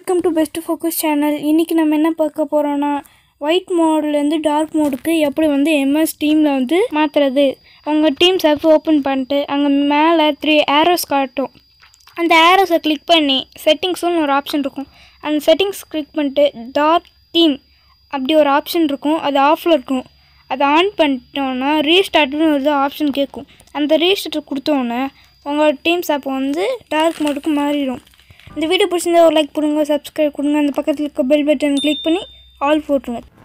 welcome to best focus channel இன்றைக்கி நம்ம என்ன பார்க்க போகிறோன்னா ஒயிட் மோட்லேருந்து டார்க் மோடுக்கு எப்படி வந்து எம்எஸ் டீமில் வந்து மாற்றுறது உங்கள் டீம்ஸ் ஆப் ஓப்பன் பண்ணிட்டு அங்கே மேலே த்ரீ ஏரோஸ் காட்டும் அந்த ஏரோஸை கிளிக் பண்ணி செட்டிங்ஸ்னு ஒரு ஆப்ஷன் இருக்கும் அந்த செட்டிங்ஸ் கிளிக் பண்ணிட்டு டார்க் டீம் அப்படி ஒரு ஆப்ஷன் இருக்கும் அது ஆஃபில் இருக்கும் அதை ஆன் பண்ணிட்டோன்னா ரீஸ்டார்ட்னு ஒரு ஆப்ஷன் கேட்கும் அந்த ரீஸ்டார்ட் கொடுத்தோன்னே உங்கள் டீம்ஸ் ஆப் வந்து டார்க் மோடுக்கு மாறிடும் இந்த வீடியோ பிடிச்சிருந்தா ஒரு லைக் கொடுங்க சப்ஸ்கிரைப் கொடுங்க அந்த பக்கத்தில் இருக்க பெல் பட்டன் கிளிக் பண்ணி ஆல் போட்டுருங்க